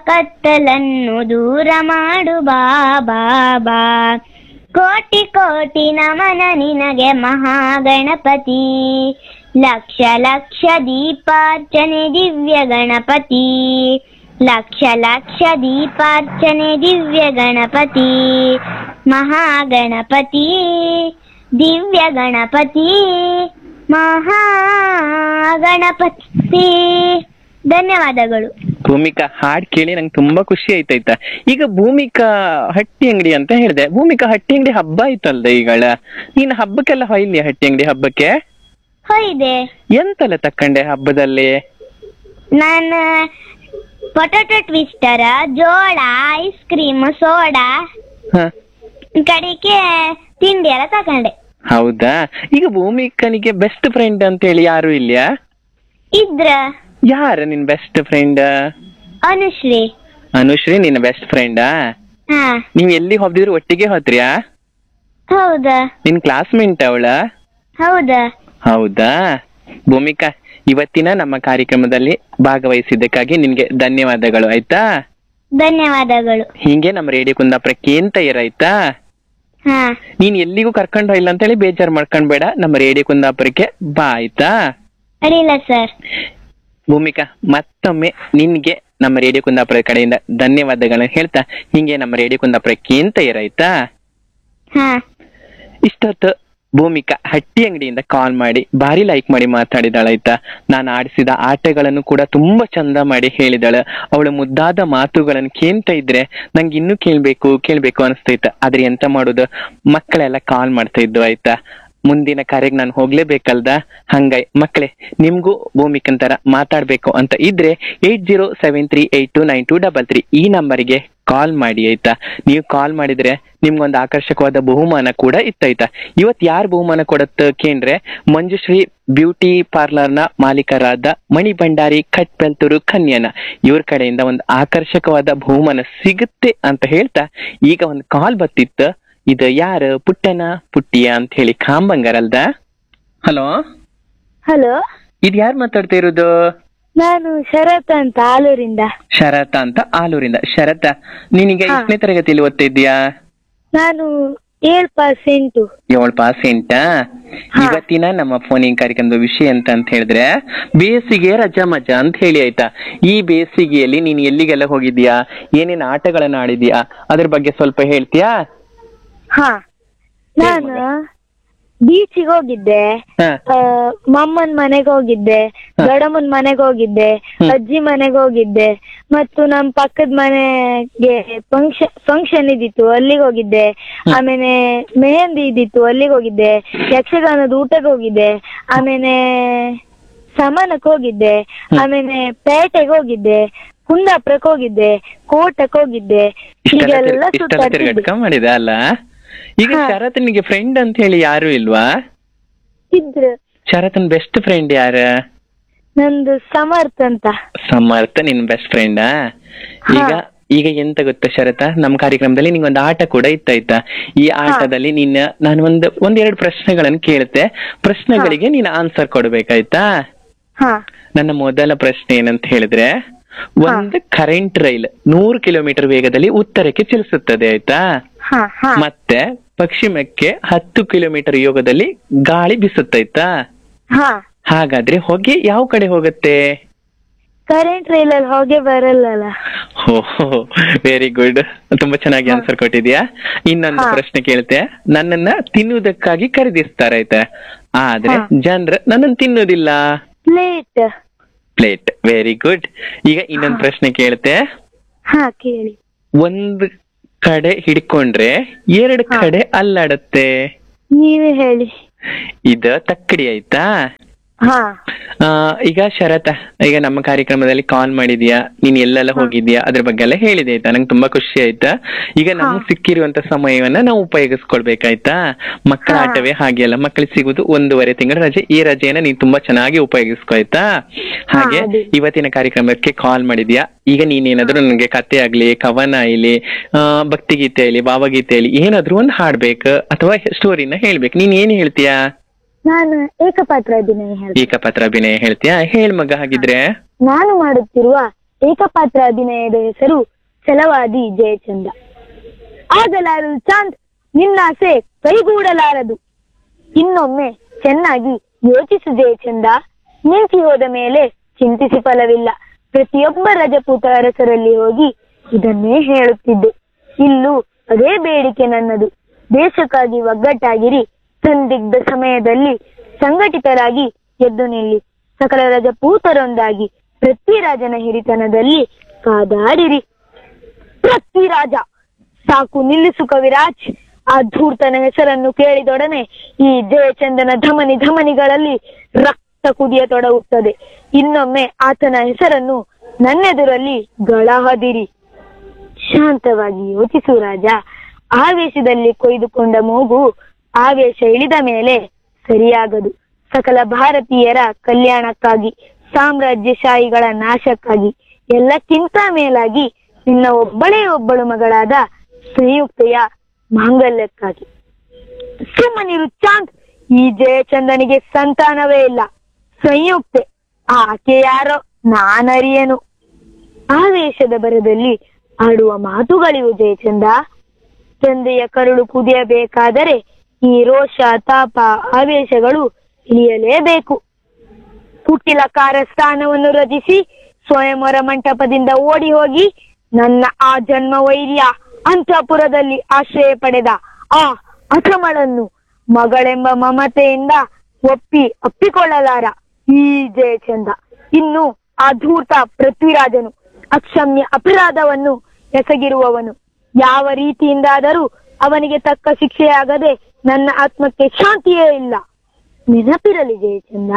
ಕತ್ತಲನ್ನು ದೂರ ಮಾಡು ಬಾಬಾ ಬಾ ಕೋಟಿ ಕೋಟಿ ನಮನ ನಿನಗೆ ಮಹಾಗಣಪತಿ ಲಕ್ಷ ಲಕ್ಷ ದೀಪಾರ್ಚನೆ ದಿವ್ಯ ಗಣಪತಿ ಲಕ್ಷ ಲಕ್ಷ ದೀಪಾರ್ಚನೆ ದಿವ್ಯ ಗಣಪತಿ ಮಹಾಗಣಪತಿ ದಿವ್ಯ ಗಣಪತಿ ಮಹಾಗಣಪತಿ ಧನ್ಯವಾದಗಳು ಭೂಮಿಕಾ ಹಾಡ್ ಕೇಳಿ ನಂಗೆ ತುಂಬಾ ಖುಷಿ ಆಯ್ತಾಯ್ತಾ ಈಗ ಭೂಮಿಕಾ ಹಟ್ಟಿ ಅಂಗಡಿ ಅಂತ ಹೇಳಿದೆ ಭೂಮಿಕಾ ಹಟ್ಟಿ ಅಂಗಡಿ ಹಬ್ಬ ಆಯ್ತಲ್ದ ಈಗಳ ನೀನ್ ಹಬ್ಬಕ್ಕೆಲ್ಲ ಹೊಯ್ಲಿ ಹಟ್ಟಿ ಅಂಗಡಿ ಹಬ್ಬಕ್ಕೆ ಹೋಯ್ದೆ ಎಂತೆಲ್ಲ ತಕ್ಕಂಡೆ ಹಬ್ಬದಲ್ಲಿ ನಾನು ಪೊಟೊಟೊ ಟ್ವಿಸ್ಟರ್ ಜೋಳ ಐಸ್ ಕ್ರೀಮ್ ಸೋಡಾ ಹ ಕಡೆಗೆ ತಿಂಡಿ ಎಲ್ಲ ತಕೊಂಡೆ ಹೌದಾ ಈಗ ಭೂಮಿಕನಿಗೆ ಬೆಸ್ಟ್ ಫ್ರೆಂಡ್ ಅಂತ ಹೇಳಿ ಯಾರು ಇಲ್ಯಾ ಇದ್ರ ಯಾರ ನಿನ್ ಬೆಸ್ಟ್ ಫ್ರೆಂಡ್ ಅನುಶ್ರೀ ಅನುಶ್ರೀ ನಿನ್ನ ಬೆಸ್ಟ್ ಫ್ರೆಂಡಾ ಹಾ ನೀವ್ ಎಲ್ಲಿ ಹೋಗ್ದಿದ್ರು ಒಟ್ಟಿಗೆ ಹೋತ್ರ್ಯಾ ಹೌದಾ ನಿನ್ ಕ್ಲಾಸ್ಮೇಟ್ ಅವಳ ಹೌದಾ ಹೌದಾ ಭೂಮಿಕಾ ಇವತ್ತಿನ ನಮ್ಮ ಕಾರ್ಯಕ್ರಮದಲ್ಲಿ ಭಾಗವಹಿಸಿದ್ದಕ್ಕಾಗಿ ನಿನ್ಗೆ ಧನ್ಯವಾದಗಳು ಆಯ್ತಾ ಧನ್ಯವಾದಗಳು ಹೀಗೆ ನಮ್ಮ ರೇಡಿಯೋ ಕುಂದಾಪುರಕ್ಕೆ ಅಂತ ಇರಾಯ್ತಾ ಹಾ ನೀನ್ ಎಲ್ಲಿಗೂ ಕರ್ಕೊಂಡು ಹೋಗಿಲ್ಲ ಅಂತ ಹೇಳಿ ಬೇಜಾರ್ ಮಾಡ್ಕೊಂಡ್ಬೇಡ ನಮ್ಮ ರೇಡಿಯೋ ಕುಂದಾಪುರಕ್ಕೆ ಬಾ ಆಯ್ತಾ ಅಡಿಲ್ಲ ಸರ್ ಭೂಮಿಕಾ ಮತ್ತೊಮ್ಮೆ ನಿನ್ಗೆ ನಮ್ಮ ರೇಡಿಯೋ ಕುಂದಾಪುರ ಕಡೆಯಿಂದ ಧನ್ಯವಾದಗಳನ್ನ ಹೇಳ್ತಾ ಹಿಂಗೆ ನಮ್ಮ ರೇಡಿಯೋ ಕುಂದಾಪುರಕ್ಕೆ ಅಂತ ಇರಾಯ್ತಾ ಹಾ ಇಷ್ಟೊತ್ತು ಭೂಮಿಕಾ ಹಟ್ಟಿ ಅಂಗಡಿಯಿಂದ ಕಾಲ್ ಮಾಡಿ ಭಾರಿ ಲೈಕ್ ಮಾಡಿ ಮಾತಾಡಿದಾಳಾಯ್ತಾ ನಾನು ಆಡಿಸಿದ ಆಟಗಳನ್ನು ಕೂಡ ತುಂಬಾ ಚಂದ ಮಾಡಿ ಹೇಳಿದಾಳ ಅವಳ ಮುದ್ದಾದ ಮಾತುಗಳನ್ನು ಕೇಳ್ತಾ ಇದ್ರೆ ನಂಗೆ ಇನ್ನೂ ಕೇಳ್ಬೇಕು ಕೇಳ್ಬೇಕು ಅನಿಸ್ತೈತ ಆದ್ರೆ ಎಂತ ಮಾಡುದು ಮಕ್ಕಳೆಲ್ಲ ಕಾಲ್ ಮಾಡ್ತಾ ಇದ್ದು ಆಯ್ತಾ ಮುಂದಿನ ಕಾರ್ಯಕ್ಕೆ ನಾನು ಹೋಗ್ಲೇಬೇಕಲ್ದ ಹಂಗಾಯ್ ಮಕ್ಕಳೇ ನಿಮ್ಗೂ ಭೂಮಿಕಂತರ ಮಾತಾಡ್ಬೇಕು ಅಂತ ಇದ್ರೆ eight zero seven three eight two nine two double three ಈ ನಂಬರಿಗೆ ಕಾಲ್ ಮಾಡಿ ಆಯ್ತಾ ನೀವು ಕಾಲ್ ಮಾಡಿದ್ರೆ ನಿಮ್ಗೊಂದು ಆಕರ್ಷಕವಾದ ಬಹುಮಾನ ಕೂಡ ಇತ್ತಾಯ್ತಾ ಇವತ್ ಯಾರ್ ಬಹುಮಾನ ಕೊಡತ್ತ ಕೇಂದ್ರೆ ಮಂಜುಶ್ರೀ ಬ್ಯೂಟಿ ಪಾರ್ಲರ್ ನ ಮಾಲೀಕರಾದ ಮಣಿ ಭಂಡಾರಿ ಕಟ್ಬೆಲ್ತೂರು ಕನ್ಯನ ಇವ್ರ ಕಡೆಯಿಂದ ಒಂದು ಆಕರ್ಷಕವಾದ ಬಹುಮಾನ ಸಿಗುತ್ತೆ ಅಂತ ಹೇಳ್ತಾ ಈಗ ಒಂದು ಕಾಲ್ ಬತ್ತಿತ್ತು ಇದು ಯಾರು ಪುಟ್ಟನ ಪುಟ್ಟಿಯ ಅಂತ ಹೇಳಿ ಕಾಂಬಂಗಾರಲ್ದ ಹಲೋ ಹಲೋ ಇದು ಯಾರು ಮಾತಾಡ್ತಾ ಇರೋದು ನಾನು ಶರತ್ ಅಂತ ಆಲೂರಿಂದ ಶರತ ಅಂತ ಆಲೂರಿಂದ ಶರತ ನೀನೀಗ ಹಾ. ಎಷ್ಟನೇ ತರಗತಿಯಲ್ಲಿ ಓದ್ತಾ ಇದ್ದೀಯಾ ನಾನು ಏಳ್ ಪರ್ಸೆಂಟು ಏಳು ಪಾಸೆಂಟ ಹಾ. ಇವತ್ತಿನ ನಮ್ಮ ಫೋನಿಂಗ್ ಕಾರ್ಯಕ್ರಮದ ವಿಷಯ ಅಂತ ಅಂತ ಹೇಳಿದ್ರೆ ಬೇಸಿಗೆ ರಜಾ ಮಜಾ ಅಂತ ಹೇಳಿ ಆಯ್ತಾ ಈ ಬೇಸಿಗೆಯಲ್ಲಿ ನೀನ್ ಎಲ್ಲಿಗೆಲ್ಲ ಹೋಗಿದ್ಯಾ ಏನೇನ್ ಆಟಗಳನ್ನ ಆಡಿದ್ಯಾ ಅದ್ರ ಬಗ್ಗೆ ಸ್ವಲ್ಪ ಹೇಳ್ತೀಯಾ ಹಾ ನಾನು ಬೀಚಿಗೆ ಹೋಗಿದ್ದೆ ಹಾ ಆ, ಮಮ್ಮನ್ ಮನೆಗೆ ಹೋಗಿದ್ದೆ ಹ. ದೊಡ್ಡಮ್ಮನ್ ಮನೆಗೆ ಹೋಗಿದ್ದೆ ಹ್ಮ್. ಅಜ್ಜಿ ಮನೆಗೆ ಹೋಗಿದ್ದೆ ಮತ್ತು ನಮ್ ಪಕ್ಕದ ಮನೆಗೆ ಫಂಕ್ಷನ್ ಫಂಕ್ಷನ್ ಇದ್ದಿತ್ತು ಅಲ್ಲಿಗೆ ಹೋಗಿದ್ದೆ ಆಮೇಲೆ ಮೆಹಂದಿ ಇದ್ದಿತ್ತು ಅಲ್ಲಿಗೆ ಹೋಗಿದ್ದೆ ಯಕ್ಷಗಾನದ ಊಟಕ್ಕೆ ಹೋಗಿದ್ದೆ ಆಮೇಲೆ ಸಮಾನಕ್ಕೆ ಹೋಗಿದ್ದೆ ಆಮೇಲೆ ಪೇಟೆಗೆ ಹೋಗಿದ್ದೆ ಕುಂದಾಪುರಕ್ಕೆ ಹೋಗಿದ್ದೆ ಕೋಟಕ್ಕೆ ಹೋಗಿದ್ದೆ ಇಷ್ಟೆಲ್ಲ ಹೀಗೆಲ್ಲ ತಿರ್ಗ- ಇಷ್ಟೆಲ್ಲ ಸುತ್ತಾಡ್ತಿದ್ದೆ ತಿರ್ಗಾಡ್ಕ ಮಾಡಿದೆ ಅಲ್ಲ ಈಗ ಹಾ. ಶರತ್ನಿಗೆ ಫ್ರೆಂಡ್ ಅಂತ ಹೇಳಿ ಯಾರು ಇಲ್ವಾ ಇದ್ರು ಶರತ್ನ ಬೆಸ್ಟ್ ಫ್ರೆಂಡ್ ಯಾರ ನಂದು ಸಮರ್ಥ ಅಂತ ಸಮರ್ಥ ನಿನ್ ಬೆಸ್ಟ್ ಫ್ರೆಂಡಾ ಈಗ ಹಾ. ಈಗ ಎಂತ ಗೊತ್ತಾ ಶರತ ನಮ್ ಕಾರ್ಯಕ್ರಮದಲ್ಲಿ ನಿಂಗೊಂದು ಆಟ ಕೂಡ ಇತ್ತಾಯ್ತಾ ಈ ಆಟದಲ್ಲಿ ನೀನ್ ನಾನು ಒಂದು ಒಂದೆರಡು ಪ್ರಶ್ನೆಗಳನ್ನು ಕೇಳುತ್ತೆ ಪ್ರಶ್ನೆಗಳಿಗೆ ನೀನು ಆನ್ಸರ್ ಕೊಡ್ಬೇಕಾಯ್ತಾ ಹಾ ನನ್ನ ಮೊದಲ ಪ್ರಶ್ನೆ ಏನಂತ ಹೇಳಿದ್ರೆ ಒಂದು ಕರೆಂಟ್ ರೈಲ್ ನೂರು ಕಿಲೋಮೀಟರ್ ವೇಗದಲ್ಲಿ ಉತ್ತರಕ್ಕೆ ಚಲಿಸುತ್ತದೆ ಆಯ್ತಾ ಹಾ ಹಾ ಮತ್ತೆ ಪಶ್ಚಿಮಕ್ಕೆ ಹತ್ತು ಕಿಲೋಮೀಟರ್ ಯೋಗದಲ್ಲಿ ಗಾಳಿ ಬೀಸುತ್ತಾಯ್ತಾ ಹಾ ಹಾಗಾದ್ರೆ ಹೊಗೆ ಯಾವ ಕಡೆ ಹೋಗುತ್ತೆ ಕರೆಂಟ್ ರೈಲ್ ಅಲ್ಲಿ ಹೋಗಿ ಬರಲ್ಲಲ್ಲ ವೆರಿ ಗುಡ್ ತುಂಬಾ ಚೆನ್ನಾಗಿ ಆನ್ಸರ್ ಕೊಟ್ಟಿದ್ಯಾ ಇನ್ನೊಂದು ಹಾ. ಪ್ರಶ್ನೆ ಕೇಳ್ತೆ ನನ್ನನ್ನ ತಿನ್ನುವುದಕ್ಕಾಗಿ ಖರೀದಿಸ್ತಾರೆ ಆಯ್ತಾ ಆದ್ರೆ ಹಾ. ಜನರು ನನ್ನನ್ನು ತಿನ್ನೋದಿಲ್ಲ ಪ್ಲೇಟ್ ಪ್ಲೇಟ್ ವೆರಿ ಗುಡ್ ಈಗ ಇನ್ನೊಂದು ಪ್ರಶ್ನೆ ಕೇಳ್ತೆ ಹಾ ಕೇಳಿ ಒಂದು ಕಡೆ ಹಿಡ್ಕೊಂಡ್ರೆ ಎರಡು ಹಾ. ಕಡೆ ಅಲ್ಲಾಡತ್ತೆ ನೀವೇ ಹೇಳಿ ಇದು ತಕ್ಕಡಿ ಆಯ್ತಾ ಹಾ ಆ, ಈಗ ಶರತ ಈಗ ನಮ್ಮ ಕಾರ್ಯಕ್ರಮದಲ್ಲಿ ಕಾಲ್ ಮಾಡಿದ್ಯಾ ನೀನ್ ಎಲ್ಲೆಲ್ಲ ಹೋಗಿದ್ಯಾ ಅದ್ರ ಬಗ್ಗೆ ಎಲ್ಲ ಹೇಳಿದೆ ಆಯ್ತಾ ನಂಗೆ ತುಂಬಾ ಖುಷಿ ಆಯ್ತಾ ಈಗ ನಮ್ಗೆ ಸಿಕ್ಕಿರುವಂತ ಸಮಯವನ್ನ ನಾವು ಉಪಯೋಗಿಸ್ಕೊಳ್ಬೇಕಾಯ್ತಾ ಮಕ್ಕಳ ಹಾ. ಆಟವೇ ಹಾಗೆ ಅಲ್ಲ ಮಕ್ಕಳಿಗೆ ಸಿಗುದು ಒಂದೂವರೆ ತಿಂಗಳ ರಜೆ ಈ ರಜೆಯನ್ನ ನೀನ್ ತುಂಬಾ ಚೆನ್ನಾಗಿ ಉಪಯೋಗಿಸ್ಕೊ ಆಯ್ತಾ ಹಾಗೆ ಅದೇ. ಇವತ್ತಿನ ಕಾರ್ಯಕ್ರಮಕ್ಕೆ ಕಾಲ್ ಮಾಡಿದ್ಯಾ ಈಗ ನೀನೇನಾದ್ರೂ ನನಗೆ ಕತೆ ಆಗ್ಲಿ ಕವನ ಆಗ್ಲಿ ಆ, ಭಕ್ತಿಗೀತೆ ಆಗ್ಲಿ ಭಾವಗೀತೆ ಆಗ್ಲಿ ಏನಾದ್ರೂ ಒಂದು ಹಾಡ್ಬೇಕು ಅಥವಾ ಸ್ಟೋರಿನ ಹೇಳ್ಬೇಕು ನೀನ್ ಏನ್ ಹೇಳ್ತೀಯಾ ನಾನು ಏಕಪಾತ್ರ ಅಭಿನಯ ಹೇಳ್ತೀನಿ ಏಕಪಾತ್ರ ಅಭಿನಯ ಹೇಳ್ತೀಯಾ ಹೇಳ್ ಮಗ ಹಾಗಿದ್ರೆ ನಾನು ಮಾಡುತ್ತಿರುವ ಏಕಪಾತ್ರ ಅಭಿನಯದ ಹೆಸರು ಛಲವಾದಿ ಜಯಚಂದ ಆಗಲಾರದು ಚಾಂದ್ ನಿನ್ನಾಸೆ ಕೈಗೂಡಲಾರದು ಇನ್ನೊಮ್ಮೆ ಚೆನ್ನಾಗಿ ಯೋಚಿಸು ಜಯಚಂದ ನಿಂತಿ ಹೋದ ಮೇಲೆ ಚಿಂತಿಸಿ ಫಲವಿಲ್ಲ ಪ್ರತಿಯೊಬ್ಬ ರಜಪೂತ ಅರಸರಲ್ಲಿ ಹೋಗಿ ಇದನ್ನೇ ಹೇಳುತ್ತಿದ್ದೆ ಇಲ್ಲೂ ಅದೇ ಬೇಡಿಕೆ ನನ್ನದು ದೇಶಕ್ಕಾಗಿ ಒಗ್ಗಟ್ಟಾಗಿರಿ ಸಂದಿಗ್ಧ ಸಮಯದಲ್ಲಿ ಸಂಘಟಿತರಾಗಿ ಎದ್ದು ನಿಲ್ಲಿ ಸಕಲ ರಜಪೂತರೊಂದಾಗಿ ಪೃಥ್ವಿರಾಜನ ಹಿರಿತನದಲ್ಲಿ ಕಾದಾಡಿರಿ ಪೃಥ್ವಿರಾಜ ಸಾಕು ನಿಲ್ಲಿಸು ಕವಿರಾಜ್ ಆ ಧೂರ್ತನ ಹೆಸರನ್ನು ಕೇಳಿದೊಡನೆ ಈ ಜಯಚಂದನ ಧಮನಿ ಧಮನಿಗಳಲ್ಲಿ ರಕ್ತ ಕುದಿಯತೊಡಗುತ್ತದೆ ಇನ್ನೊಮ್ಮೆ ಆತನ ಹೆಸರನ್ನು ನನ್ನೆದುರಲ್ಲಿ ಗಳಹದಿರಿ ಶಾಂತವಾಗಿ ಯೋಚಿಸು ರಾಜ ಆವೇಶದಲ್ಲಿ ಕೊಯ್ದುಕೊಂಡ ಮೂಗು ಆವೇಶ ಇಳಿದ ಮೇಲೆ ಸರಿಯಾಗದು ಸಕಲ ಭಾರತೀಯರ ಕಲ್ಯಾಣಕ್ಕಾಗಿ ಸಾಮ್ರಾಜ್ಯಶಾಹಿಗಳ ನಾಶಕ್ಕಾಗಿ ಎಲ್ಲಕ್ಕಿಂತ ಮೇಲಾಗಿ ನಿನ್ನ ಒಬ್ಬಳೇ ಒಬ್ಬಳು ಮಗಳಾದ ಸಂಯುಕ್ತೆಯ ಮಾಂಗಲ್ಯಕ್ಕಾಗಿ ಸುಮ್ಮನಿರು ಚಾಂದ್ ಈ ಜಯಚಂದನಿಗೆ ಸಂತಾನವೇ ಇಲ್ಲ ಸಂಯುಕ್ತೆ ಆಕೆ ಯಾರೋ ನಾನರಿಯನು ಆವೇಶದ ಬರದಲ್ಲಿ ಆಡುವ ಮಾತುಗಳಿವು ಜಯಚಂದ ತಂದೆಯ ಕರುಳು ಕುದಿಯಬೇಕಾದರೆ ಈ ರೋಷ ತಾಪ ಆವೇಶಗಳು ಇಳಿಯಲೇಬೇಕು ಕುಟಿಲಕಾರ ಸ್ಥಾನವನ್ನು ರಚಿಸಿ ಸ್ವಯಂವರ ಮಂಟಪದಿಂದ ಓಡಿ ಹೋಗಿ ನನ್ನ ಆ ಜನ್ಮ ವೈರ್ಯ ಅಂತಃಪುರದಲ್ಲಿ ಆಶ್ರಯ ಪಡೆದ ಆ ಅಕ್ರಮಳನ್ನು ಮಗಳೆಂಬ ಮಮತೆಯಿಂದ ಒಪ್ಪಿ ಅಪ್ಪಿಕೊಳ್ಳಲಾರ ಈ ಜಯಚಂದ ಇನ್ನು ಆ ಧೂರ್ತ ಪೃಥ್ವಿರಾಜನು ಅಕ್ಷಮ್ಯ ಅಪರಾಧವನ್ನು ಎಸಗಿರುವವನು ಯಾವ ರೀತಿಯಿಂದಾದರೂ ಅವನಿಗೆ ತಕ್ಕ ಶಿಕ್ಷೆಯಾಗದೆ ನನ್ನ ಆತ್ಮಕ್ಕೆ ಶಾಂತಿಯೇ ಇಲ್ಲ ನೆನಪಿರಲಿ ಜಯಚಂದ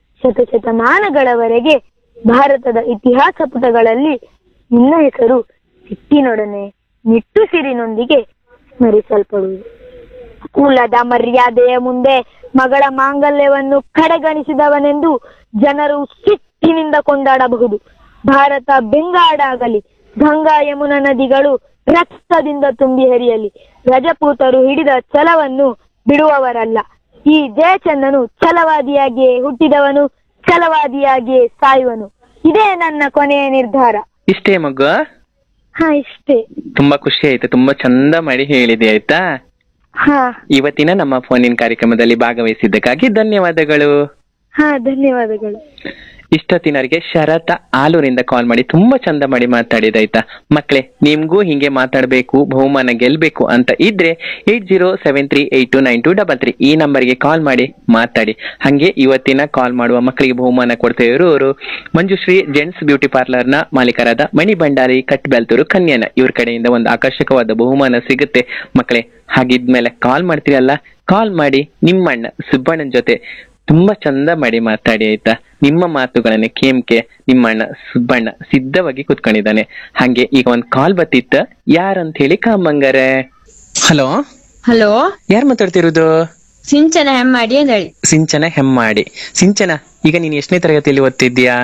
ಶತಶತಮಾನಗಳವರೆಗೆ ಭಾರತದ ಇತಿಹಾಸ ಪುಟಗಳಲ್ಲಿ ನಿನ್ನ ಹೆಸರು ಸಿಟ್ಟಿನೊಡನೆ ನಿಟ್ಟುಸಿರಿನೊಂದಿಗೆ ಸ್ಮರಿಸಲ್ಪಡುವುದು ಕುಲದ ಮರ್ಯಾದೆಯ ಮುಂದೆ ಮಗಳ ಮಾಂಗಲ್ಯವನ್ನು ಕಡೆಗಣಿಸಿದವನೆಂದು ಜನರು ಸಿಟ್ಟಿನಿಂದ ಕೊಂಡಾಡಬಹುದು ಭಾರತ ಬೆಂಗಾಡಾಗಲಿ ಗಂಗಾ ಯಮುನಾ ನದಿಗಳು ರಕ್ತದಿಂದ ತುಂಬಿ ಹರಿಯಲಿ ರಜಪೂತರು ಹಿಡಿದ ಛಲವನ್ನು ಬಿಡುವವರಲ್ಲ ಈ ಜಯಚಂದನು ಛಲವಾದಿಯಾಗಿಯೇ ಹುಟ್ಟಿದವನು ಛಲವಾದಿಯಾಗಿಯೇ ಸಾಯುವನು ಇದೇ ನನ್ನ ಕೊನೆಯ ನಿರ್ಧಾರ ಇಷ್ಟೇ ಮಗು ಹಾ ಇಷ್ಟೇ ತುಂಬಾ ಖುಷಿ ಆಯ್ತು ತುಂಬಾ ಚಂದ ಮಾಡಿ ಹೇಳಿದೆ ಆಯ್ತಾ ಹಾ ಇವತ್ತಿನ ನಮ್ಮ ಫೋನಿನ ಕಾರ್ಯಕ್ರಮದಲ್ಲಿ ಭಾಗವಹಿಸಿದ್ದಕ್ಕಾಗಿ ಧನ್ಯವಾದಗಳು ಹಾ ಧನ್ಯವಾದಗಳು ಇಷ್ಟೊತ್ತಿನವರಿಗೆ ಶರತ ಆಲೂರಿಂದ ಕಾಲ್ ಮಾಡಿ ತುಂಬಾ ಚಂದ ಮಾಡಿ ಮಾತಾಡಿದಾಯ್ತಾ ಮಕ್ಳೇ ನಿಮ್ಗೂ ಹಿಂಗೆ ಮಾತಾಡ್ಬೇಕು ಬಹುಮಾನ ಗೆಲ್ಬೇಕು ಅಂತ ಇದ್ರೆ eight zero seven three eight two nine two double three ಈ ನಂಬರ್ಗೆ ಕಾಲ್ ಮಾಡಿ ಮಾತಾಡಿ ಹಂಗೆ ಇವತ್ತಿನ ಕಾಲ್ ಮಾಡುವ ಮಕ್ಕಳಿಗೆ ಬಹುಮಾನ ಕೊಡ್ತಾ ಇರೋರು ಮಂಜುಶ್ರೀ ಜೆಂಟ್ಸ್ ಬ್ಯೂಟಿ ಪಾರ್ಲರ್ ನ ಮಾಲೀಕರಾದ ಮಣಿ ಭಂಡಾರಿ ಕಟ್ ಬೆಲ್ತೂರು ಕನ್ಯನ ಇವ್ರ ಕಡೆಯಿಂದ ಒಂದು ಆಕರ್ಷಕವಾದ ಬಹುಮಾನ ಸಿಗುತ್ತೆ ಮಕ್ಕಳೇ ಹಾಗಿದ್ಮೇಲೆ ಕಾಲ್ ಮಾಡ್ತೀರಲ್ಲ ಕಾಲ್ ಮಾಡಿ ನಿಮ್ಮಣ್ಣ ಸುಬ್ಬಣ್ಣನ ಜೊತೆ ತುಂಬಾ ಚಂದ ಮಾಡಿ ಮಾತಾಡಿ ಆಯ್ತಾ ನಿಮ್ಮ ಮಾತುಗಳನ್ನ ಕೇಮ್ಕೆ ನಿಮ್ಮಣ್ಣ ಸುಬ್ಬಣ್ಣ ಸಿದ್ಧವಾಗಿ ಕುತ್ಕೊಂಡಿದ್ದಾನೆ ಹಂಗೆ ಈಗ ಒಂದ್ ಕಾಲ್ ಬತ್ತಿತ್ತ ಯಾರಂತ ಹೇಳಿ ಕಾಮಂಗರೆ ಹಲೋ ಹಲೋ ಯಾರ್ ಮಾತಾಡ್ತಿರೋದು ಸಿಂಚನ ಹೆಮ್ಮಾಡಿ ಅಂತ ಹೇಳಿ ಸಿಂಚನ ಹೆಮ್ಮಾಡಿ ಸಿಂಚನ ಈಗ ನೀನ್ ಎಷ್ಟನೇ ತರಗತಿಯಲ್ಲಿ ಓದ್ತಿದ್ಯಾ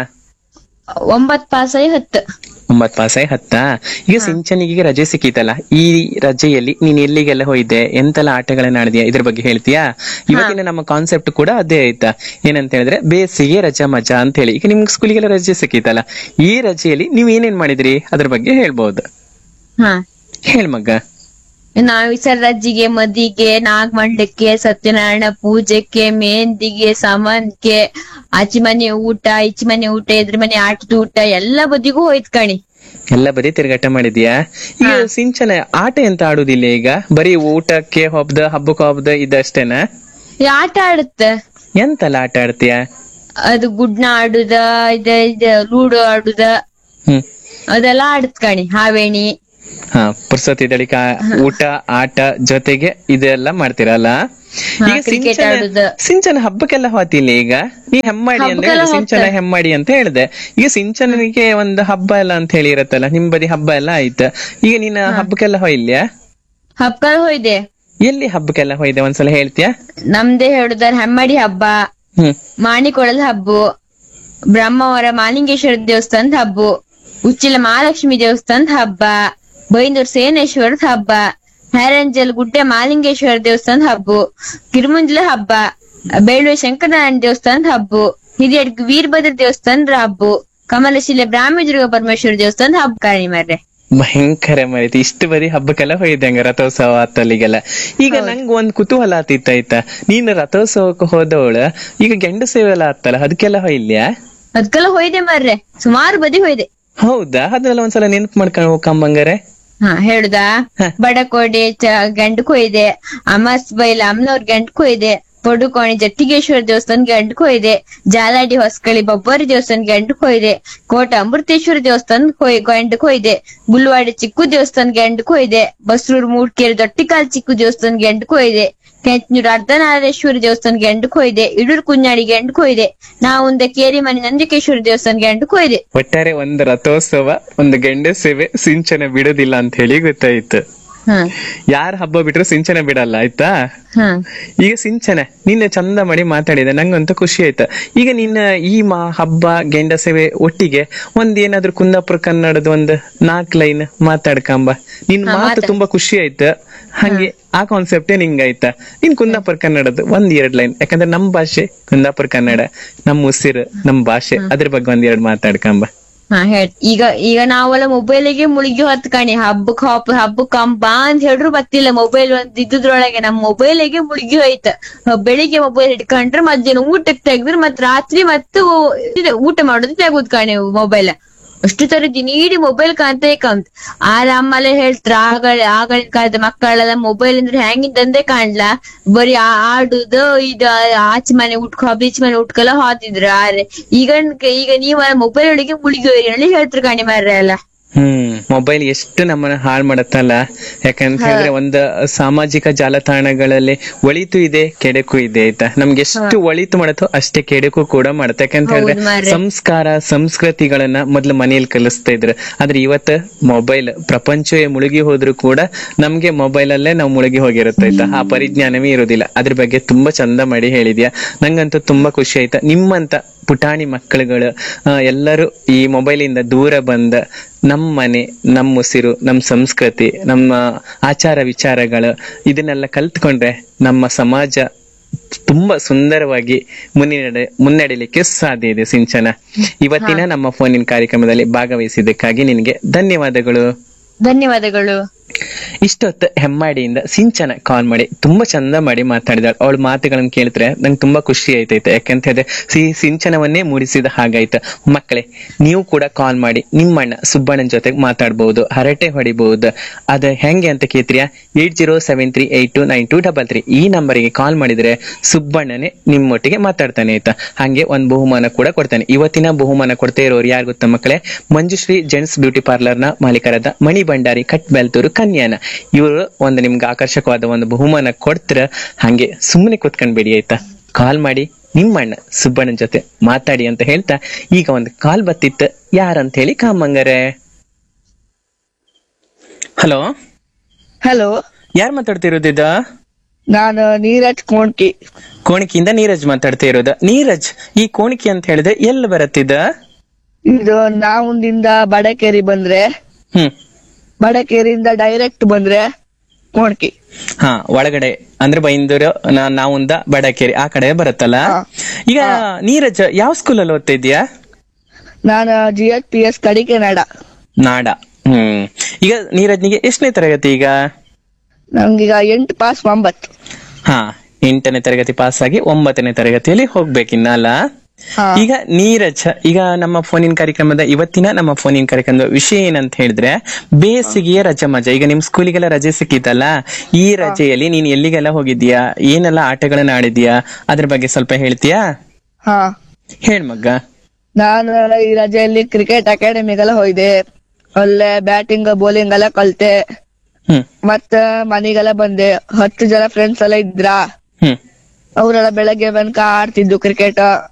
ಒಂಬತ್ ಪಾಸ್ ಆಗಿ ಹತ್ತು ಒಂಬತ್ ಪಾಸೆ ಹತ್ತಾ ಈಗ ಸಿಂಚನಿಗೆ ರಜೆ ಸಿಕ್ಕಿತಲ್ಲ ಈ ರಜೆಯಲ್ಲಿ ನೀನ್ ಎಲ್ಲಿಗೆಲ್ಲ ಹೋಯ್ದೆ ಎಂತೆಲ್ಲ ಆಟಗಳನ್ನ ಆಡಿದ್ಯಾ ಇದ್ರ ಬಗ್ಗೆ ಹೇಳ್ತೀಯಾ ಇವತ್ತಿನ ನಮ್ಮ ಕಾನ್ಸೆಪ್ಟ್ ಕೂಡ ಅದೇ ಆಯ್ತಾ ಏನಂತ ಹೇಳಿದ್ರೆ ಬೇಸಿಗೆ ರಜಾ ಮಜಾ ಅಂತ ಹೇಳಿ ಈಗ ನಿಮ್ಗೆ ಸ್ಕೂಲಿಗೆಲ್ಲ ರಜೆ ಸಿಕ್ಕಿತಲ್ಲ ಈ ರಜೆಯಲ್ಲಿ ನೀವ್ ಏನೇನ್ ಮಾಡಿದ್ರಿ ಅದ್ರ ಬಗ್ಗೆ ಹೇಳ್ಬಹುದು ಹಾ ಹೇಳ್ ಮಗ್ಗ ನಾವು ವಿಸರ್ಜಜ್ಜಿಗೆ ಮದಿಗೆ ನಾಗಮಂಡಕ್ಕೆ ಸತ್ಯನಾರಾಯಣ ಪೂಜೆಗೆ ಮೆಹಂದಿಗೆ ಸಮನ್ಗೆ ಆಚಿ ಮನೆ ಊಟ ಈಚಿ ಮನೆ ಊಟ ಎದ್ರ ಮನೆ ಆಟದ ಊಟ ಎಲ್ಲ ಬದಿಗೂ ಹೋಯ್ತ್ ಕಣಿ ಎಲ್ಲ ಬರೀ ತಿರುಗಾಟ ಮಾಡಿದ್ಯಾ ಈಗ ಸಿಂಚನ ಆಟ ಎಂತ ಆಡುದಿಲ್ಲ ಈಗ ಬರೀ ಊಟಕ್ಕೆ ಹಬ್ಬದ ಹಬ್ಬಕ್ಕೆ ಹಬ್ಬದ ಇದಷ್ಟೇನಾ ಈ ಆಟ ಆಡುತ್ತ ಎಂತೆಲ್ಲ ಆಟ ಆಡ್ತೀಯಾ ಅದು ಗುಡ್ನ ಆಡುದ ಇದ ಇದ ಲೂಡೋ ಆಡುದ ಹ್ಮ್ ಅದೆಲ್ಲ ಆಡುತ್ ಕಣಿ ಹಾವೇಣಿ ಹಾ ಪುರ್ಸೊತ್ ಇದಳಿಕ ಊಟ ಆಟ ಜೊತೆಗೆ ಇದೆಲ್ಲ ಮಾಡ್ತೀರಲ್ಲ ಹಾ, ಈಗ cricket ಸಿಂಚನ ಆಡುದು. ಸಿಂಚನ ಹಬ್ಬಕ್ಕೆಲ್ಲ ಹೋತಿಲ್ಲ ಈಗ ನೀ ಹೆಮ್ಮಾಡಿ ಅಂತ ಹಬ್ಬಕ್ಕೆಲ್ಲ ಹೇಳಿದೆ, ಸಿಂಚನ ಹೆಮ್ಮಾಡಿ ಅಂತ ಹೇಳ್ದೆ ಈಗ ಸಿಂಚನನಿಗೆ ಒಂದು ಹಬ್ಬ ಎಲ್ಲ ಅಂತ ಹೇಳಿ ಇರತ್ತಲ್ಲ ನಿಮ್ ಬದಿ ಹಬ್ಬ ಎಲ್ಲ ಆಯ್ತು ಈಗ ನೀನ್ ಹಬ್ಬಕ್ಕೆಲ್ಲ ಹೋಯ್ಲ್ಯಾ ಹಬ್ಬಕಲ್ ಹೋಯ್ದೆ ಎಲ್ಲಿ ಹಬ್ಬಕ್ಕೆಲ್ಲ ಹೋಯ್ದೆ ಒಂದ್ಸಲ ಹೇಳ್ತೀಯಾ ನಮ್ದೇ ಹೇಳುದಾರ ಹೆಮ್ಮಡಿ ಹಬ್ಬ ಹ್ಮ್ ಮಾಣಿಕೊಳದ ಹಬ್ಬು ಬ್ರಹ್ಮಾವರ ಮಾಲಿಂಗೇಶ್ವರ ದೇವಸ್ಥಾನದ ಹಬ್ಬು ಉಚ್ಚಿಲ ಮಹಾಲಕ್ಷ್ಮಿ ದೇವಸ್ಥಾನದ ಹಬ್ಬ ಬೈಂದೂರ್ ಸೇನೇಶ್ವರದ ಹಬ್ಬ ಹ್ಯಾರಂಜಲ್ ಗುಡ್ಡೆ ಮಾಲಿಂಗೇಶ್ವರ ದೇವಸ್ಥಾನದ ಹಬ್ಬು ಕಿರುಮುಂಜಲ ಹಬ್ಬ ಬೇಳುವೆ ಶಂಕರನಾರಾಯಣ ದೇವಸ್ಥಾನದ ಹಬ್ಬು ಹಿರಿಯಡ್ಗ ವೀರಭದ್ರ ದೇವಸ್ಥಾನದ ಹಬ್ಬು ಕಮಲಶಿಲೆ ಬ್ರಾಹ್ಮಿ ದುರ್ಗ ಪರಮೇಶ್ವರ ದೇವಸ್ಥಾನದ ಹಬ್ಬ ಕಾಣಿ ಮಾರ್ರೆ ಭಯಂಕರ ಮರಿತಿ ಇಷ್ಟು ಬರೀ ಹಬ್ಬಕ್ಕೆಲ್ಲ ಹೋಯ್ದೆ ಹಂಗ ರಥೋತ್ಸವ ಅತ್ತಲ್ಲಿಗೆಲ್ಲ ಈಗ ನಂಗ್ ಒಂದ್ ಕುತೂಹಲ ಆತಿತ್ತ ಆಯ್ತಾ ನೀನು ರಥೋತ್ಸವಕ್ಕೆ ಹೋದವಳ ಈಗ ಗಂಡ ಸೇವೆ ಎಲ್ಲ ಆತ್ತಲ್ಲ ಅದಕ್ಕೆಲ್ಲ ಹೊಯ್ಲ್ಯಾ ಅದ್ಕೆಲ್ಲ ಹೋಯ್ದೆ ಮಾರ್ರೆ ಸುಮಾರು ಬದಿ ಹೋಯ್ದೆ ಹೌದಾ ಅದನ್ನೆಲ್ಲ ಒಂದ್ಸಲ ನೆನ್ಪು ಮಾಡ್ಕೊಂಡು ಹೋಗಂಬಂಗಾರೆ ಹಾ ಹೇಳುದಾ ಬಡಕೋಡೆ ಚ ಗಂಡು ಕೊಯ್ದೆ ಅಮಸ್ ಬೈಲ ಅಮ್ಮನವ್ರ ಗಂಡು ಕೊಯ್ದೆ ಪಡುಕೋಣಿ ಜಟ್ಟಿಗೇಶ್ವರ ದೇವಸ್ಥಾನ ಗಂಡು ಕೊಯ್ದೆ ಜಾಲಾಡಿ ಹೊಸಕಳಿ ಬೊಬ್ಬರಿ ದೇವಸ್ಥಾನ ಗಂಡು ಕೊಯ್ದೆ ಕೋಟ ಅಮೃತೇಶ್ವರ ದೇವಸ್ಥಾನ ಕೊಯ್ ಗಂಡು ಕೊಯ್ದೆ ಗುಲ್ವಾಡಿ ಚಿಕ್ಕು ದೇವಸ್ಥಾನ ಗಂಡು ಕೊಯ್ದೆ ಬಸ್ರೂರ್ ಮೂಡ್ಕೇರಿ ದೊಟ್ಟಿಕಾಲ್ ಚಿಕ್ಕು ದೇವಸ್ಥಾನ ಗಂಡು ಕೊಯ್ದೆ ಕೆಂಚನೂರ್ ಅರ್ಧನಾರೇಶ್ವರ ದೇವಸ್ಥಾನ ಗಂಡು ಕೊಯ್ದೆ ಇಡೂರ್ ಕುഞ്ഞാಡಿ ಗಂಡು ಕೊಯ್ದೆ ನಾವುಂದ ಕೇರಿ ಮನೆ ನಂದಿಕೇಶ್ವರ ದೇವಸ್ಥಾನ ಗಂಡು ಕೊಯ್ದೆ ಒಟ್ಟಾರೆ ಒಂದು ರಥೋತ್ಸವ ಒಂದು ಗಂಡ ಸೇವೆ ಸಿಂಚನ ಬಿಡೋದಿಲ್ಲ ಅಂತ ಹೇಳಿ ಗೊತ್ತಾಯ್ತು ಹ್ಮ್ ಯಾರ ಹಬ್ಬ ಬಿಟ್ರು ಸಿಂಚನ ಬಿಡಲ್ಲ ಆಯ್ತಾ ಹ್ಮ್ ಈಗ ಸಿಂಚನ ನಿನ್ನೆ ಚಂದ ಮಾಡಿ ಮಾತಾಡಿದೆ ನಂಗಂತೂ ಖುಷಿ ಆಯ್ತು ಈಗ ನಿನ್ನ ಈ ಮಾ ಹಬ್ಬ ಗೆಂಡ ಸೇವೆ ಒಟ್ಟಿಗೆ ಒಂದ್ ಏನಾದ್ರು ಕುಂದಾಪುರ ಕನ್ನಡದ ಒಂದ್ ನಾಲ್ಕ್ ಲೈನ್ ಮಾತಾಡ್ಕಂಬ ನಿನ್ ಮಾತು ತುಂಬಾ ಖುಷಿ ಆಯ್ತು ಹಂಗೆ ಆ ಕಾನ್ಸೆಪ್ಟೇ ನಿಂಗ್ ಆಯ್ತಾ ನಿನ್ ಕುಂದಾಪುರ ಕನ್ನಡದ ಒಂದ್ ಎರಡ್ ಲೈನ್ ಯಾಕಂದ್ರೆ ನಮ್ ಭಾಷೆ ಕುಂದಾಪುರ ಕನ್ನಡ ನಮ್ ಉಸಿರು ನಮ್ ಭಾಷೆ ಅದ್ರ ಬಗ್ಗೆ ಒಂದ್ ಎರಡ್ ಮಾತಾಡ್ಕಂಬ ಹಾ ಹೇಳ್ ಈಗ ಈಗ ನಾವೆಲ್ಲ ಮೊಬೈಲಿಗೆ ಮುಳುಗಿ ಹೊತ್ ಕಣಿ ಹಬ್ಬಕ್ ಹಾಪ್ ಹಬ್ಬಕ್ ಹಬ್ಬ ಅಂತ ಹೇಳ್ರು ಗೊತ್ತಿಲ್ಲ ಮೊಬೈಲ್ ಒಂದ್ ಇದ್ದಿದ್ರೊಳಗೆ ನಮ್ ಮೊಬೈಲಿಗೆ ಮುಳುಗಿ ಹೋಯ್ತ ಬೆಳಿಗ್ಗೆ ಮೊಬೈಲ್ ಇಟ್ಕೊಂಡ್ರೆ ಮಧ್ಯಾಹ್ನ ಊಟಕ್ ತೆಗ್ದ್ರೆ ಮತ್ ರಾತ್ರಿ ಮತ್ತು ಇದು ಊಟ ಮಾಡೋದು ತೆಗುದ್ ಕಣಿ ಮೊಬೈಲ್ ಅಷ್ಟು ತರ ದಿನೀಡಿ ಮೊಬೈಲ್ ಕಾಂತ ಕಂತ್ ಆರ ಅಮ್ಮಲೆ ಹೇಳ್ತಾರ ಆಗಳ ಆಗಳಿನ ಕಾಲದ ಮಕ್ಕಳೆಲ್ಲ ಮೊಬೈಲ್ ಅಂದ್ರೆ ಹೆಂಗಿದ್ದಂದೆ ಕಾಣ್ಲಾ ಬರೀ ಆ- ಆಡುದು ಇದು ಆಚೆ ಮನೆ ಉಟ್ಕೊ ಬೀಚ್ ಮನೆ ಉಟ್ಕೊಲ್ಲ ಹೋತಿದ್ರ ಆರೆ ಈಗ ಈಗ ನೀವ್ ಮೊಬೈಲ್ ಒಳಗೆ ಮುಳುಗಿ ಹೇಳಿ ಹೇಳ್ತಾರ ಕಾಣಿ ಮಾರ್ರೆ ಎಲ್ಲ ಹ್ಮ್ ಮೊಬೈಲ್ ಎಷ್ಟು ನಮ್ಮನ್ನ ಹಾಳು ಮಾಡತ್ತಲ್ಲ ಯಾಕಂತ ಹೇಳಿದ್ರೆ ಒಂದ್ ಸಾಮಾಜಿಕ ಜಾಲತಾಣಗಳಲ್ಲಿ ಒಳಿತು ಇದೆ ಕೆಡಕು ಇದೆ ಆಯ್ತಾ ನಮ್ಗೆ ಎಷ್ಟು ಒಳಿತು ಮಾಡತ್ತೋ ಅಷ್ಟೇ ಕೆಡಕು ಕೂಡ ಮಾಡತ್ತೆ ಯಾಕಂತ ಹೇಳಿದ್ರೆ ಹೌದು ಮಾರ್ರೆ. ಸಂಸ್ಕಾರ ಸಂಸ್ಕೃತಿಗಳನ್ನ ಮೊದ್ಲು ಮನೆಯಲ್ಲಿ ಕಲಿಸ್ತಾ ಇದ್ರು ಆದ್ರೆ ಇವತ್ತು ಮೊಬೈಲ್ ಪ್ರಪಂಚವೇ ಮುಳುಗಿ ಹೋದ್ರು ಕೂಡ ನಮ್ಗೆ ಮೊಬೈಲ್ ಅಲ್ಲೇ ನಾವು ಮುಳುಗಿ ಹೋಗಿರುತ್ತೆ ಆಯ್ತಾ ಆ ಪರಿಜ್ಞಾನವೇ ಇರೋದಿಲ್ಲ ಅದ್ರ ಬಗ್ಗೆ ತುಂಬಾ ಚಂದ ಮಾಡಿ ಹೇಳಿದ್ಯಾ ನಂಗಂತೂ ತುಂಬಾ ಖುಷಿ ಆಯ್ತಾ ನಿಮ್ಮಂತ ಪುಟಾಣಿ ಮಕ್ಕಳುಗಳು ಆ, ಎಲ್ಲರೂ ಈ ಮೊಬೈಲ್ ಇಂದ ದೂರ ಬಂದ ನಮ್ಮ ಮನೆ ನಮ್ಮ ಉಸಿರು ನಮ್ಮ ಸಂಸ್ಕೃತಿ ನಮ್ಮ ಆಚಾರ ವಿಚಾರಗಳು ಇದನ್ನೆಲ್ಲ ಕಲ್ತ್ಕೊಂಡ್ರೆ ನಮ್ಮ ಸಮಾಜ ತುಂಬಾ ಸುಂದರವಾಗಿ ಮುನ್ನಡೆ ಮುನ್ನಡೆಯಲಿಕ್ಕೆ ಸಾಧ್ಯ ಇದೆ ಸಿಂಚನ ಇವತ್ತಿನ ನಮ್ಮ ಫೋನಿನ ಕಾರ್ಯಕ್ರಮದಲ್ಲಿ ಭಾಗವಹಿಸಿದ್ದಕ್ಕಾಗಿ ನಿನಗೆ ಧನ್ಯವಾದಗಳು ಧನ್ಯವಾದಗಳು ಇಷ್ಟೊತ್ತು ಹೆಮ್ಮಾಡಿಯಿಂದ ಸಿಂಚನ ಕಾಲ್ ಮಾಡಿ ತುಂಬಾ ಚಂದ ಮಾಡಿ ಮಾತಾಡಿದಾಳೆ ಅವಳ ಮಾತುಗಳನ್ನ ಕೇಳಿದ್ರೆ ನಂಗೆ ತುಂಬಾ ಖುಷಿ ಆಯ್ತೈತೆ ಯಾಕಂತ ಹೇಳಿದ್ರೆ ಸಿ ಸಿಂಚನವನ್ನೇ ಮೂಡಿಸಿದ ಹಾಗಾಯ್ತು ಮಕ್ಕಳೇ ನೀವು ಕೂಡ ಕಾಲ್ ಮಾಡಿ ನಿಮ್ಮಣ್ಣ ಸುಬ್ಬಣ್ಣನ ಜೊತೆಗೆ ಮಾತಾಡ್ಬಹುದು ಹರಟೆ ಹೊಡಿಬಹುದು ಅದ ಹೆಂಗೆ ಅಂತ ಕೇಳ್ತೀರಾ eight zero seven three eight two nine two double three ಈ ನಂಬರಿಗೆ ಕಾಲ್ ಮಾಡಿದ್ರೆ ಸುಬ್ಬಣ್ಣನೇ ನಿಮ್ಮೊಟ್ಟಿಗೆ ಮಾತಾಡ್ತಾನೆ ಆಯ್ತಾ ಹಂಗೆ ಒಂದ್ ಬಹುಮಾನ ಕೂಡ ಕೊಡ್ತಾನೆ ಇವತ್ತಿನ ಬಹುಮಾನ ಕೊಡ್ತಾ ಇರೋರು ಯಾರು ಗೊತ್ತಾ ಮಕ್ಕಳೇ ಮಂಜುಶ್ರೀ ಜೆಂಟ್ಸ್ ಬ್ಯೂಟಿ ಪಾರ್ಲರ್ ನ ಮಾಲೀಕರಾದ ಮಣಿ ಭಂಡಾರಿ ಕಟ್ ಬೆಲ್ತೂರು ಕನ್ಯಾನ ಇವರು ಒಂದು ನಿಮ್ಗೆ ಆಕರ್ಷಕವಾದ ಒಂದು ಬಹುಮಾನ ಕೊಡ್ತೀರ ಹಂಗೆ ಸುಮ್ಮನೆ ಕೂತ್ಕೊಂಡ್ಬೇಡಿ ಆಯ್ತಾ ಕಾಲ್ ಮಾಡಿ ನಿಮ್ಮಣ್ಣ ಸುಬ್ಬಣ್ಣನ ಜೊತೆ ಮಾತಾಡಿ ಅಂತ ಹೇಳ್ತಾ ಈಗ ಒಂದು ಕಾಲ್ ಬತ್ತಿತ್ತು ಯಾರಂತ ಹೇಳಿ ಕಾಮಂಗರೆ ಹಲೋ ಹಲೋ ಯಾರು ಮಾತಾಡ್ತಿರೋದಿದ ನಾನು ನೀರಜ್ ಕೋಣ್ಕಿ ಕೋಣಿಕಿಯಿಂದ ನೀರಜ್ ಮಾತಾಡ್ತಾ ಇರೋದು ನೀರಜ್ ಈ ಕೋಣಿಕೆ ಅಂತ ಹೇಳಿದ್ರೆ ಎಲ್ಲಿ ಬರತ್ತಿದ ಇದು ನಾವುಂದಿಂದ ಬಡಕೇರಿ ಬಂದ್ರೆ ಹ್ಮ್ ಬಡಕೇರಿಯಿಂದ ಡೈರೆಕ್ಟ್ ಬಂದ್ರೆ ಕೋಣ್ಕಿ ಹಾ ಒಳಗಡೆ ಅಂದ್ರೆ ಬೈಂದೂರು ನಾ- ನಾವುಂದ ಬಡಕೇರಿ ಆ ಕಡೆ ಬರುತ್ತಲ್ಲ ಹಾ. ಈಗ ನೀರಜ್ ಯಾವ ಸ್ಕೂಲಲ್ಲಿ ಓದ್ತಾ ಇದೀಯಾ ನಾನು ಜಿ ಎಚ್ ಪಿ ಎಸ್ ಕಡಿಕೆ ನಾಡ ನಾಡ ಹ್ಮ್ ಈಗ ನೀರಜ್ನಿಗೆ ಎಷ್ಟನೇ ತರಗತಿ ಈಗ ನಂಗೀಗ ಎಂಟು ಪಾಸ್ ಒಂಬತ್ತು ಹಾ ಎಂಟನೇ ತರಗತಿ ಪಾಸ್ ಆಗಿ ಒಂಬತ್ತನೇ ತರಗತಿಯಲ್ಲಿ ಹೋಗ್ಬೇಕಿನ್ನ ಅಲ್ಲ ಹಾ. ಈಗ ನೀರಜ್ ಈಗ ನಮ್ಮ ಫೋನಿನ ಕಾರ್ಯಕ್ರಮದ ಇವತ್ತಿನ ನಮ್ಮ ಫೋನಿನ ಕಾರ್ಯಕ್ರಮದ ವಿಷಯ ಏನಂತ ಹೇಳಿದ್ರೆ ಬೇಸಿಗೆಯ ರಜೆ ಮಜಾ ಈಗ ನಿಮ್ ಸ್ಕೂಲಿಗೆಲ್ಲ ರಜೆ ಸಿಕ್ಕಿತಲ್ಲ ಈ ರಜೆಯಲ್ಲಿ ನೀನ್ ಎಲ್ಲಿಗೆಲ್ಲ ಹೋಗಿದ್ಯಾ ಏನೆಲ್ಲ ಆಟಗಳನ್ನ ಆಡಿದ್ಯಾ ಅದ್ರ ಬಗ್ಗೆ ಸ್ವಲ್ಪ ಹೇಳ್ತೀಯಾ ಹಾ ಹೇಳ್ ಮಗ್ಗ ನಾನು ಈ ರಜೆಯಲ್ಲಿ ಕ್ರಿಕೆಟ್ ಅಕಾಡೆಮಿಗೆಲ್ಲ ಹೋಯ್ದೆ ಅಲ್ಲೇ ಬ್ಯಾಟಿಂಗ್ ಬೌಲಿಂಗ್ ಎಲ್ಲ ಕಲ್ತೆ ಹ್ಮ್ ಮತ್ತ ಮನೆಗೆಲ್ಲ ಬಂದೆ ಹತ್ತು ಜನ ಫ್ರೆಂಡ್ಸ್ ಎಲ್ಲ ಇದ್ರ ಹ್ಮ್ ಅವರೆಲ್ಲ ಬೆಳಗ್ಗೆ ತನಕ ಆಡ್ತಿದ್ದು ಕ್ರಿಕೆಟ್